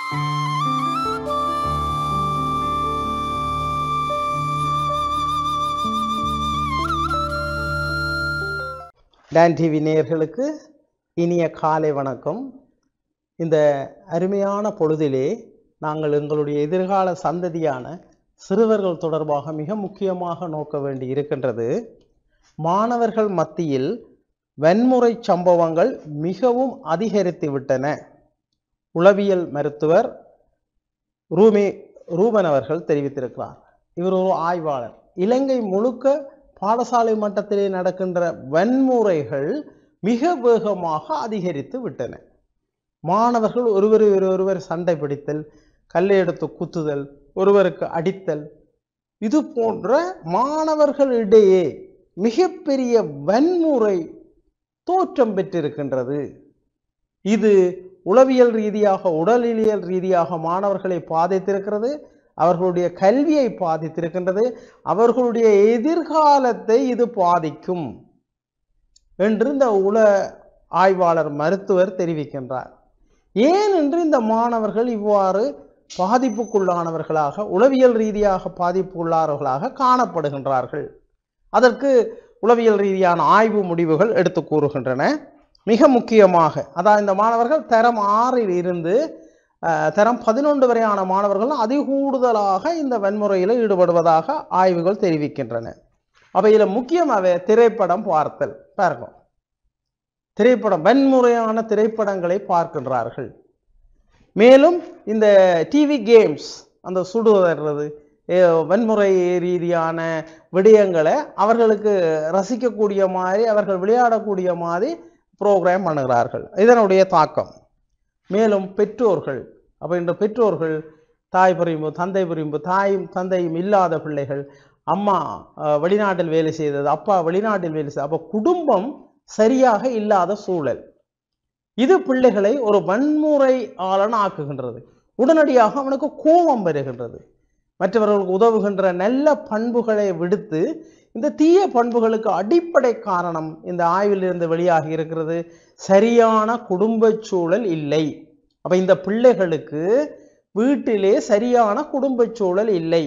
Don TV நேயர்களுக்கு இனிய காலை வணக்கம் இந்த அருமையான பொழுதிலே நாங்கள் எங்களுடைய எதிர்கால சந்ததியான சிறுவர்கள் தொடர்பாக மிக முக்கியமாக நோக்க வேண்டி இருக்கின்றது மாணவர்கள் மத்தியில் வன்முறை சம்பவங்கள் மிகவும் அதிகரித்து விட்டன உளவியல் மருத்துவர் ரூமி ரூபன் அவர்கள் தெரிவித்திருக்கிறார் இவர் ஒரு ஆய்வாளர் இலங்கை முழுக்க பாடசாலை மட்டத்திலே நடக்கின்ற வன்முறைகள் மிக வேகமாக அதிகரித்து விட்டன மாணவர்கள் ஒருவரை ஒருவர் சண்டை பிடித்தல் கல்லை எடுத்து குத்துதல் ஒருவருக்கு அடித்தல் இது போன்ற மாணவர்களிடையே மிகப்பெரிய வன்முறை தோற்றம் பெற்றிருக்கின்றது இது உளவியல் ரீதியாக உடலியல் ரீதியாக மாணவர்களை பாதித்திருக்கிறது அவர்களுடைய கல்வியை பாதித்திருக்கின்றது அவர்களுடைய எதிர்காலத்தை இது பாதிக்கும் என்று இந்த உல ஆய்வாளர் மருத்துவர் தெரிவிக்கின்றார் ஏன் என்று இந்த மாணவர்கள் இவ்வாறு பாதிப்புக்குள்ளானவர்களாக உளவியல் ரீதியாக பாதிப்புள்ளானவர்களாக காணப்படுகின்றார்கள் அதற்கு உளவியல் ரீதியான ஆய்வு முடிவுகள் எடுத்து கூறுகின்றன மிக முக்கியமாக அதான் இந்த மாணவர்கள் தரம் ஆறில் இருந்து அஹ், தரம் பதினொன்று வரையான மாணவர்கள் அதிகூடுதலாக இந்த வன்முறையில் ஈடுபடுவதாக ஆய்வுகள் தெரிவிக்கின்றன அப்போ இதில் முக்கியமாக திரைப்படம் பார்த்தல் பாருங்க திரைப்படம் வன்முறையான திரைப்படங்களை பார்க்கின்றார்கள் மேலும் இந்த டிவி கேம்ஸ் அந்த சுடுவதுறது ஏ- வன்முறை ரீதியான விடயங்களை அவர்களுக்கு ரசிக்கக்கூடிய மாதிரி அவர்கள் விளையாடக்கூடிய மாதிரி ப்ரோக்ராம் பண்ணுகிறார்கள் இதனுடைய தாக்கம் மேலும் பெற்றோர்கள் அப்போ இந்த பெற்றோர்கள் தாய் பிரிம்பு தந்தை பிரிம்பு தாயும் தந்தையும் இல்லாத பிள்ளைகள் அம்மா அஹ், வெளிநாட்டில் வேலை செய்தது அப்பா வெளிநாட்டில் வேலை செய்தது அப்போ குடும்பம் சரியாக இல்லாத சூழல் இது பிள்ளைகளை ஒரு வன்முறை ஆளன் ஆக்குகின்றது உடனடியாக அவனுக்கு கோபம் வருகின்றது மற்றவர்களுக்கு உதவுகின்ற நல்ல பண்புகளை விடுத்து இந்த தீய பண்புகளுக்கு அடிப்படை காரணம் இந்த ஆய்விலிருந்து வெளியாகி இருக்கிறது சரியான குடும்ப சூழல் இல்லை அப்ப இந்த பிள்ளைகளுக்கு வீட்டிலே சரியான குடும்ப சூழல் இல்லை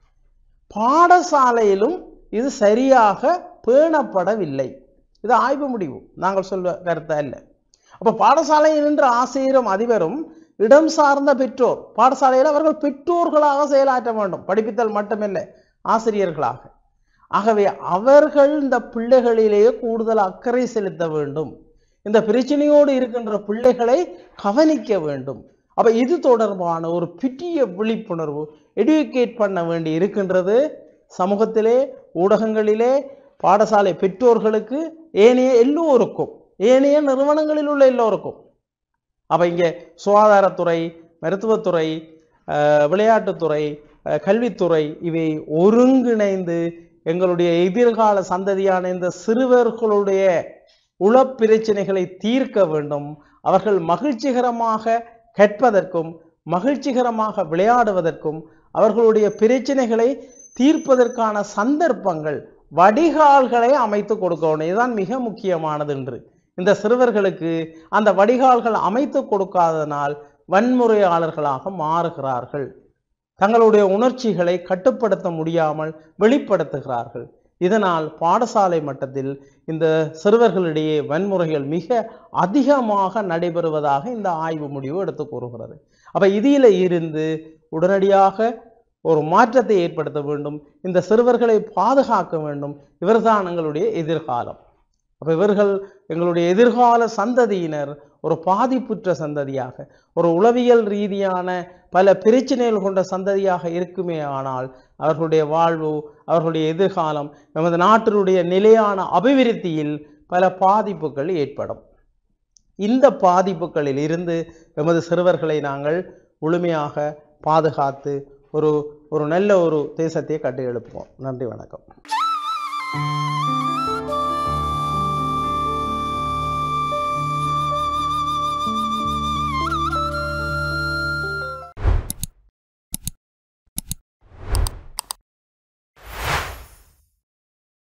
பாடசாலையிலும் இது சரியாக பேணப்படவில்லை இது ஆய்வு முடிவு நாங்கள் சொல்ல கருத்து அல்ல அப்ப பாடசாலையில் நின்ற ஆசிரியரும் அதிபரும் இடம் சார்ந்த பெற்றோர் பாடசாலையில் அவர்கள் பெற்றோர்களாக செயலாற்ற வேண்டும் படிப்பித்தல் மட்டுமில்லை ஆசிரியர்களாக ஆகவே அவர்கள் இந்த பிள்ளைகளிலேயே கூடுதல் அக்கறை செலுத்த வேண்டும் இந்த பிரச்சனையோடு இருக்கின்ற பிள்ளைகளை கவனிக்க வேண்டும் அப்ப இது தொடர்பான ஒரு பெரிய விழிப்புணர்வு எடுக்கேட் பண்ண வேண்டி இருக்கின்றது சமூகத்திலே ஊடகங்களிலே பாடசாலை பெற்றோர்களுக்கு ஏனைய எல்லோருக்கும் ஏனைய நிறுவனங்களில் உள்ள எல்லோருக்கும் அப்ப இங்கே சுகாதாரத்துறை மருத்துவத்துறை அஹ், விளையாட்டுத்துறை அஹ், கல்வித்துறை இவை ஒருங்கிணைந்து எங்களுடைய எதிர்கால சந்ததியான இந்த சிறுவர்களுடைய உளப் பிரச்சனைகளை தீர்க்க வேண்டும் அவர்கள் மகிழ்ச்சிகரமாக கற்பதற்கும் மகிழ்ச்சிகரமாக விளையாடுவதற்கும் அவர்களுடைய பிரச்சனைகளை தீர்ப்பதற்கான சந்தர்ப்பங்கள் வடிகால்களை அமைத்து கொடுக்கணும் இதுதான் மிக முக்கியமானது என்று இந்த சிறுவர்களுக்கு அந்த வடிகால்கள் அமைத்து கொடுக்காதனால் வன்முறையாளர்களாக மாறுகிறார்கள் தங்களுடைய உணர்ச்சிகளை கட்டுப்படுத்த முடியாமல் வெளிப்படுத்துகிறார்கள் இதனால் பாடசாலை மட்டத்தில் இந்த சிறுவர்களிடையே வன்முறைகள் மிக அதிகமாக நடைபெறுவதாக இந்த ஆய்வு முடிவு எடுத்து கூறுகிறது அப்ப இதில் இருந்து உடனடியாக ஒரு மாற்றத்தை ஏற்படுத்த வேண்டும் இந்த சிறுவர்களை பாதுகாக்க வேண்டும் இவர்தான் எங்களுடைய எதிர்காலம் அப்ப இவர்கள் எங்களுடைய எதிர்கால சந்ததியினர் ஒரு பாதிப்புற்ற சந்ததியாக ஒரு உளவியல் ரீதியான பல பிரச்சனைகள் கொண்ட சந்ததியாக இருக்குமே ஆனால் அவர்களுடைய வாழ்வு அவர்களுடைய எதிர்காலம் நமது நாட்டினுடைய நிலையான அபிவிருத்தியில் பல பாதிப்புகள் ஏற்படும் இந்த பாதிப்புகளில் இருந்து எமது சிறுவர்களை நாங்கள் முழுமையாக பாதுகாத்து ஒரு ஒரு நல்ல ஒரு தேசத்தை கட்டி எழுப்புவோம் நன்றி வணக்கம்